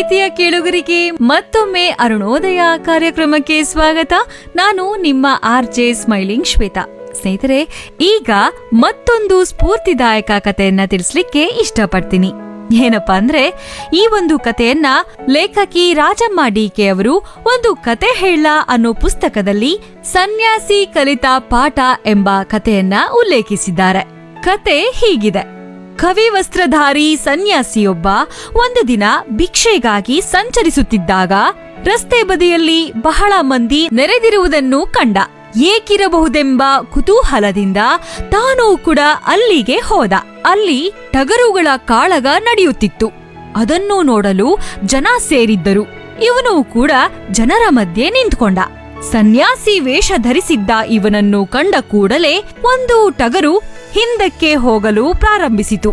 ಪ್ರೀತಿಯ ಕೇಳುಗರಿಗೆ ಮತ್ತೊಮ್ಮೆ ಅರುಣೋದಯ ಕಾರ್ಯಕ್ರಮಕ್ಕೆ ಸ್ವಾಗತ ನಾನು ನಿಮ್ಮ ಆರ್ ಜೆ ಸ್ಮೈಲಿಂಗ್ ಶ್ವೇತಾ ಸ್ನೇಹಿತರೆ ಈಗ ಮತ್ತೊಂದು ಸ್ಫೂರ್ತಿದಾಯಕ ಕಥೆಯನ್ನ ತಿಳಿಸ್ಲಿಕ್ಕೆ ಇಷ್ಟಪಡ್ತೀನಿ ಏನಪ್ಪಾ ಅಂದ್ರೆ ಈ ಒಂದು ಕಥೆಯನ್ನ ಲೇಖಕಿ ರಾಜಮ್ಮ ಡಿಕೆ ಅವರು ಒಂದು ಕತೆ ಹೇಳ ಅನ್ನೋ ಪುಸ್ತಕದಲ್ಲಿ ಸನ್ಯಾಸಿ ಕಲಿತ ಪಾಠ ಎಂಬ ಕಥೆಯನ್ನ ಉಲ್ಲೇಖಿಸಿದ್ದಾರೆ ಕತೆ ಹೀಗಿದೆ ಕವಿ ವಸ್ತ್ರಧಾರಿ ಸನ್ಯಾಸಿಯೊಬ್ಬ ಒಂದು ದಿನ ಭಿಕ್ಷೆಗಾಗಿ ಸಂಚರಿಸುತ್ತಿದ್ದಾಗ ರಸ್ತೆ ಬದಿಯಲ್ಲಿ ಬಹಳ ಮಂದಿ ನೆರೆದಿರುವುದನ್ನು ಕಂಡ ಏಕಿರಬಹುದೆಂಬ ಕುತೂಹಲದಿಂದ ತಾನೂ ಕೂಡ ಅಲ್ಲಿಗೆ ಹೋದ ಅಲ್ಲಿ ಟಗರುಗಳ ಕಾಳಗ ನಡೆಯುತ್ತಿತ್ತು ಅದನ್ನು ನೋಡಲು ಜನ ಸೇರಿದ್ದರು ಇವನು ಕೂಡ ಜನರ ಮಧ್ಯೆ ನಿಂತ್ಕೊಂಡ ಸನ್ಯಾಸಿ ವೇಷ ಧರಿಸಿದ್ದ ಇವನನ್ನು ಕಂಡ ಕೂಡಲೇ ಒಂದು ಟಗರು ಹಿಂದಕ್ಕೆ ಹೋಗಲು ಪ್ರಾರಂಭಿಸಿತು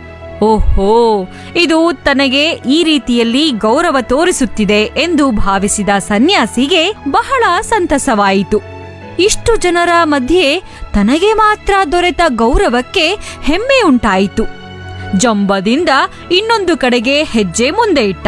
ಓಹೋ ಇದು ತನಗೆ ಈ ರೀತಿಯಲ್ಲಿ ಗೌರವ ತೋರಿಸುತ್ತಿದೆ ಎಂದು ಭಾವಿಸಿದ ಸನ್ಯಾಸಿಗೆ ಬಹಳ ಸಂತಸವಾಯಿತು ಇಷ್ಟು ಜನರ ಮಧ್ಯೆ ತನಗೆ ಮಾತ್ರ ದೊರೆತ ಗೌರವಕ್ಕೆ ಹೆಮ್ಮೆ ಉಂಟಾಯಿತು ಜಂಬದಿಂದ ಇನ್ನೊಂದು ಕಡೆಗೆ ಹೆಜ್ಜೆ ಮುಂದೆ ಇಟ್ಟ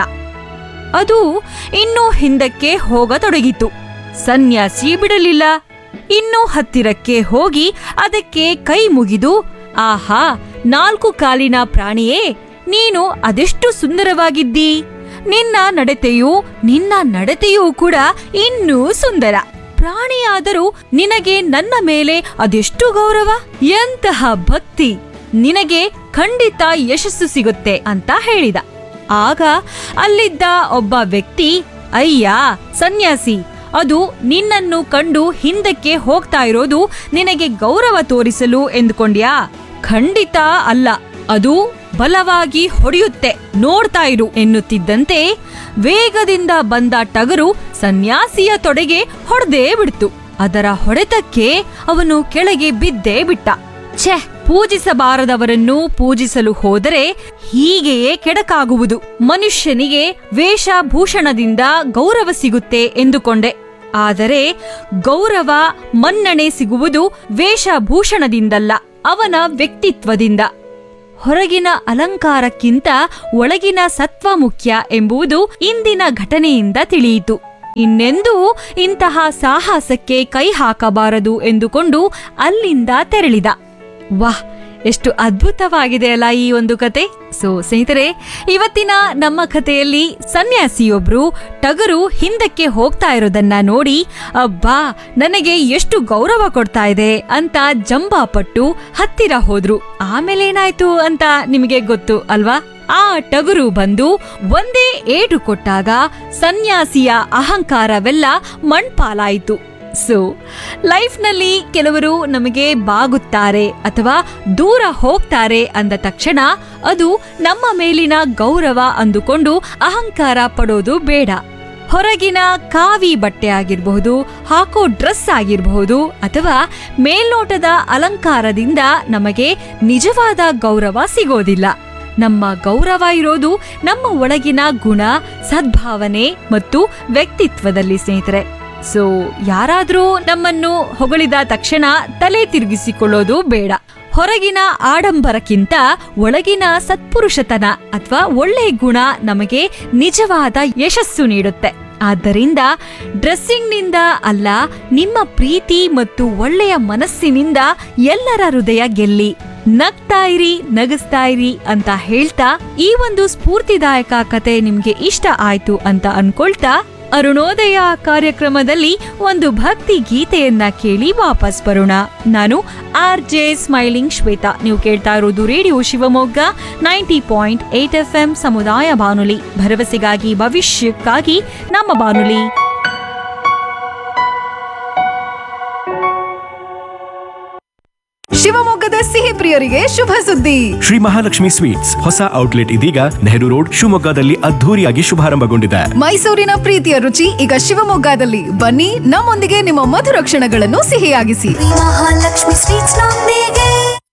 ಅದು ಇನ್ನೂ ಹಿಂದಕ್ಕೆ ಹೋಗತೊಡಗಿತು ಸನ್ಯಾಸಿ ಬಿಡಲಿಲ್ಲ ಇನ್ನೂ ಹತ್ತಿರಕ್ಕೆ ಹೋಗಿ ಅದಕ್ಕೆ ಕೈ ಮುಗಿದು ಆಹಾ ನಾಲ್ಕು ಕಾಲಿನ ಪ್ರಾಣಿಯೇ ನೀನು ಅದೆಷ್ಟು ಸುಂದರವಾಗಿದ್ದೀ ನಿನ್ನ ನಡತೆಯೂ ನಿನ್ನ ನಡತೆಯೂ ಕೂಡ ಇನ್ನೂ ಸುಂದರ ಪ್ರಾಣಿಯಾದರೂ ನಿನಗೆ ನನ್ನ ಮೇಲೆ ಅದೆಷ್ಟು ಗೌರವ ಎಂತಹ ಭಕ್ತಿ ನಿನಗೆ ಖಂಡಿತ ಯಶಸ್ಸು ಸಿಗುತ್ತೆ ಅಂತ ಹೇಳಿದ ಆಗ ಅಲ್ಲಿದ್ದ ಒಬ್ಬ ವ್ಯಕ್ತಿ ಅಯ್ಯ ಸನ್ಯಾಸಿ ಅದು ನಿನ್ನನ್ನು ಕಂಡು ಹಿಂದಕ್ಕೆ ಹೋಗ್ತಾ ಇರೋದು ನಿನಗೆ ಗೌರವ ತೋರಿಸಲು ಎಂದುಕೊಂಡ್ಯಾ ಖಂಡಿತ ಅಲ್ಲ ಅದು ಬಲವಾಗಿ ಹೊಡೆಯುತ್ತೆ ನೋಡ್ತಾ ಇರು ಎನ್ನುತ್ತಿದ್ದಂತೆ ವೇಗದಿಂದ ಬಂದ ಟಗರು ಸನ್ಯಾಸಿಯ ತೊಡೆಗೆ ಹೊಡೆದೇ ಬಿಡ್ತು ಅದರ ಹೊಡೆತಕ್ಕೆ ಅವನು ಕೆಳಗೆ ಬಿದ್ದೇ ಬಿಟ್ಟ ಛೆ ಪೂಜಿಸಬಾರದವರನ್ನು ಪೂಜಿಸಲು ಹೋದರೆ ಹೀಗೆಯೇ ಕೆಡಕಾಗುವುದು ಮನುಷ್ಯನಿಗೆ ವೇಷಭೂಷಣದಿಂದ ಗೌರವ ಸಿಗುತ್ತೆ ಎಂದುಕೊಂಡೆ ಆದರೆ ಗೌರವ ಮನ್ನಣೆ ಸಿಗುವುದು ವೇಷಭೂಷಣದಿಂದಲ್ಲ ಅವನ ವ್ಯಕ್ತಿತ್ವದಿಂದ ಹೊರಗಿನ ಅಲಂಕಾರಕ್ಕಿಂತ ಒಳಗಿನ ಸತ್ವ ಮುಖ್ಯ ಎಂಬುದು ಇಂದಿನ ಘಟನೆಯಿಂದ ತಿಳಿಯಿತು ಇನ್ನೆಂದೂ ಇಂತಹ ಸಾಹಸಕ್ಕೆ ಕೈ ಹಾಕಬಾರದು ಎಂದುಕೊಂಡು ಅಲ್ಲಿಂದ ತೆರಳಿದ ವಾಹ್ ಎಷ್ಟು ಅದ್ಭುತವಾಗಿದೆ ಅಲ್ಲ ಈ ಒಂದು ಕತೆ ಸೊ ಸ್ನೇಹಿತರೆ ಇವತ್ತಿನ ನಮ್ಮ ಕಥೆಯಲ್ಲಿ ಸನ್ಯಾಸಿಯೊಬ್ರು ಟಗರು ಹಿಂದಕ್ಕೆ ಹೋಗ್ತಾ ಇರೋದನ್ನ ನೋಡಿ ಅಬ್ಬಾ ನನಗೆ ಎಷ್ಟು ಗೌರವ ಕೊಡ್ತಾ ಇದೆ ಅಂತ ಜಂಬಾಪಟ್ಟು ಹತ್ತಿರ ಹೋದ್ರು ಆಮೇಲೆ ಏನಾಯ್ತು ಅಂತ ನಿಮಗೆ ಗೊತ್ತು ಅಲ್ವಾ ಆ ಟಗರು ಬಂದು ಒಂದೇ ಏಟು ಕೊಟ್ಟಾಗ ಸನ್ಯಾಸಿಯ ಅಹಂಕಾರವೆಲ್ಲ ಮಣ್ಪಾಲಾಯಿತು ಸೊ ಲೈಫ್ನಲ್ಲಿ ಕೆಲವರು ನಮಗೆ ಬಾಗುತ್ತಾರೆ ಅಥವಾ ದೂರ ಹೋಗ್ತಾರೆ ಅಂದ ತಕ್ಷಣ ಅದು ನಮ್ಮ ಮೇಲಿನ ಗೌರವ ಅಂದುಕೊಂಡು ಅಹಂಕಾರ ಪಡೋದು ಬೇಡ ಹೊರಗಿನ ಕಾವಿ ಬಟ್ಟೆ ಆಗಿರಬಹುದು ಹಾಕೋ ಡ್ರೆಸ್ ಆಗಿರಬಹುದು ಅಥವಾ ಮೇಲ್ನೋಟದ ಅಲಂಕಾರದಿಂದ ನಮಗೆ ನಿಜವಾದ ಗೌರವ ಸಿಗೋದಿಲ್ಲ ನಮ್ಮ ಗೌರವ ಇರೋದು ನಮ್ಮ ಒಳಗಿನ ಗುಣ ಸದ್ಭಾವನೆ ಮತ್ತು ವ್ಯಕ್ತಿತ್ವದಲ್ಲಿ ಸ್ನೇಹಿತರೆ ಸೊ ಯಾರಾದ್ರೂ ನಮ್ಮನ್ನು ಹೊಗಳಿದ ತಕ್ಷಣ ತಲೆ ತಿರುಗಿಸಿಕೊಳ್ಳೋದು ಬೇಡ ಹೊರಗಿನ ಆಡಂಬರಕ್ಕಿಂತ ಒಳಗಿನ ಸತ್ಪುರುಷತನ ಅಥವಾ ಒಳ್ಳೆ ಗುಣ ನಮಗೆ ನಿಜವಾದ ಯಶಸ್ಸು ನೀಡುತ್ತೆ ಆದ್ದರಿಂದ ಡ್ರೆಸ್ಸಿಂಗ್ನಿಂದ ಅಲ್ಲ ನಿಮ್ಮ ಪ್ರೀತಿ ಮತ್ತು ಒಳ್ಳೆಯ ಮನಸ್ಸಿನಿಂದ ಎಲ್ಲರ ಹೃದಯ ಗೆಲ್ಲಿ ನಗ್ತಾ ಇರಿ ನಗಿಸ್ತಾ ಇರಿ ಅಂತ ಹೇಳ್ತಾ ಈ ಒಂದು ಸ್ಫೂರ್ತಿದಾಯಕ ಕತೆ ನಿಮ್ಗೆ ಇಷ್ಟ ಆಯ್ತು ಅಂತ ಅನ್ಕೊಳ್ತಾ ಅರುಣೋದಯ ಕಾರ್ಯಕ್ರಮದಲ್ಲಿ ಒಂದು ಭಕ್ತಿ ಗೀತೆಯನ್ನ ಕೇಳಿ ವಾಪಸ್ ಬರೋಣ ನಾನು ಆರ್ ಜೆ ಸ್ಮೈಲಿಂಗ್ ಶ್ವೇತಾ ನೀವು ಕೇಳ್ತಾ ಇರೋದು radio Shivamogga ninety point eight FM ಎಂ ಸಮುದಾಯ ಬಾನುಲಿ ಭರವಸೆಗಾಗಿ ಭವಿಷ್ಯಕ್ಕಾಗಿ ನಮ್ಮ ಬಾನುಲಿ ಶಿವಮೊಗ್ಗದ ಸಿಹಿ ಪ್ರಿಯರಿಗೆ ಶುಭ ಸುದ್ದಿ ಶ್ರೀ ಮಹಾಲಕ್ಷ್ಮಿ ಸ್ವೀಟ್ಸ್ ಹೊಸ ಔಟ್ಲೆಟ್ ಇದೀಗ ನೆಹರು ರೋಡ್ ಶಿವಮೊಗ್ಗದಲ್ಲಿ ಅದ್ಧೂರಿಯಾಗಿ ಶುಭಾರಂಭಗೊಂಡಿದೆ ಮೈಸೂರಿನ ಪ್ರೀತಿಯ ರುಚಿ ಈಗ ಶಿವಮೊಗ್ಗದಲ್ಲಿ ಬನ್ನಿ ನಮ್ಮೊಂದಿಗೆ ನಿಮ್ಮ ಮಧುರ ಕ್ಷಣಗಳನ್ನು ಸಿಹಿಯಾಗಿಸಿ ಮಹಾಲಕ್ಷ್ಮಿ ಸ್ವೀಟ್ಸ್ ನೊಂದಿಗೆ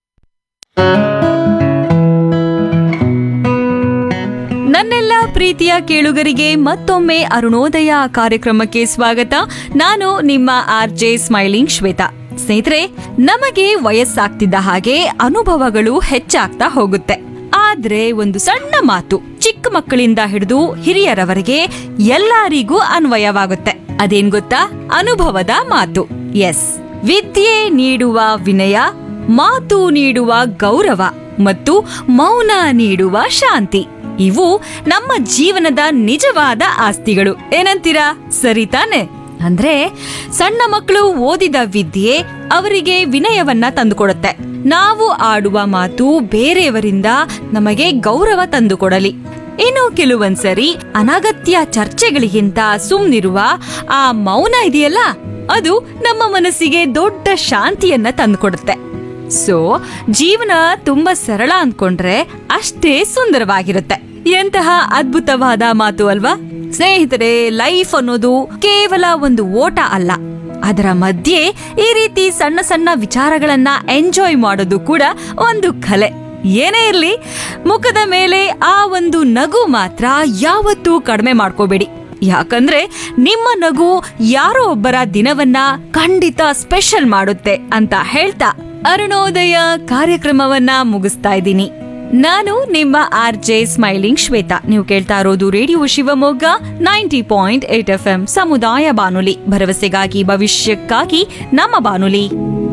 ನನ್ನೆಲ್ಲ ಪ್ರೀತಿಯ ಕೇಳುಗರಿಗೆ ಮತ್ತೊಮ್ಮೆ ಅರುಣೋದಯ ಕಾರ್ಯಕ್ರಮಕ್ಕೆ ಸ್ವಾಗತ ನಾನು ನಿಮ್ಮ ಆರ್ ಜೆ ಸ್ಮೈಲಿಂಗ್ ಶ್ವೇತಾ ಸ್ನೇಹಿತರೆ ನಮಗೆ ವಯಸ್ಸಾಗ್ತಿದ್ದ ಹಾಗೆ ಅನುಭವಗಳು ಹೆಚ್ಚಾಗ್ತಾ ಹೋಗುತ್ತೆ ಆ ಆದ್ರೆ ಒಂದು ಸಣ್ಣ ಮಾತು ಚಿಕ್ಕ ಮಕ್ಕಳಿಂದ ಹಿಡಿದು ಹಿರಿಯರವರೆಗೆ ಎಲ್ಲರಿಗೂ ಅನ್ವಯವಾಗುತ್ತೆ ಅದೇನ್ ಗೊತ್ತಾ ಅನುಭವದ ಮಾತು ಎಸ್ ವಿದ್ಯೆ ನೀಡುವ ವಿನಯ ಮಾತು ನೀಡುವ ಗೌರವ ಮತ್ತು ಮೌನ ನೀಡುವ ಶಾಂತಿ ಇವು ನಮ್ಮ ಜೀವನದ ನಿಜವಾದ ಆಸ್ತಿಗಳು ಏನಂತೀರಾ ಸರಿ ತಾನೆ ಅಂದ್ರೆ ಸಣ್ಣ ಮಕ್ಕಳು ಓದಿದ ವಿದ್ಯೆ ಅವರಿಗೆ ವಿನಯವನ್ನ ತಂದುಕೊಡುತ್ತೆ ನಾವು ಆಡುವ ಮಾತು ಬೇರೆಯವರಿಂದ ನಮಗೆ ಗೌರವ ತಂದುಕೊಡಲಿ ಇನ್ನು ಕೆಲವೊಂದ್ಸರಿ ಅನಗತ್ಯ ಚರ್ಚೆಗಳಿಗಿಂತ ಸುಮ್ನಿರುವ ಆ ಮೌನ ಇದೆಯಲ್ಲ ಅದು ನಮ್ಮ ಮನಸ್ಸಿಗೆ ದೊಡ್ಡ ಶಾಂತಿಯನ್ನ ತಂದುಕೊಡುತ್ತೆ ಸೊ ಜೀವನ ತುಂಬಾ ಸರಳ ಅನ್ಕೊಂಡ್ರೆ ಅಷ್ಟೇ ಸುಂದರವಾಗಿರುತ್ತೆ ಎಂತಹ ಅದ್ಭುತವಾದ ಮಾತು ಅಲ್ವಾ ಸ್ನೇಹಿತರೆ ಲೈಫ್ ಅನ್ನೋದು ಕೇವಲ ಒಂದು ಓಟ ಅಲ್ಲ ಅದರ ಮಧ್ಯೆ ಈ ರೀತಿ ಸಣ್ಣ ಸಣ್ಣ ವಿಚಾರಗಳನ್ನ ಎಂಜಾಯ್ ಮಾಡೋದು ಕೂಡ ಒಂದು ಕಲೆ ಏನೇ ಇರ್ಲಿ ಮುಖದ ಮೇಲೆ ಆ ಒಂದು ನಗು ಮಾತ್ರ ಯಾವತ್ತೂ ಕಡಿಮೆ ಮಾಡ್ಕೋಬೇಡಿ ಯಾಕಂದ್ರೆ ನಿಮ್ಮ ನಗು ಯಾರೋ ಒಬ್ಬರ ದಿನವನ್ನ ಖಂಡಿತ ಸ್ಪೆಷಲ್ ಮಾಡುತ್ತೆ ಅಂತ ಹೇಳ್ತಾ ಅರುಣೋದಯ ಕಾರ್ಯಕ್ರಮವನ್ನ ಮುಗಿಸ್ತಾ ಇದ್ದೀನಿ ನಾನು ನಿಮ್ಮ ಆರ್ ಜೆ ಸ್ಮೈಲಿಂಗ್ ಶ್ವೇತಾ ನೀವು ಕೇಳ್ತಾ ಇರೋದು radio Shivamogga ninety point eight FM ಎಂ ಸಮುದಾಯ ಬಾನುಲಿ ಭರವಸೆಗಾಗಿ ಭವಿಷ್ಯಕ್ಕಾಗಿ ನಮ್ಮ ಬಾನುಲಿ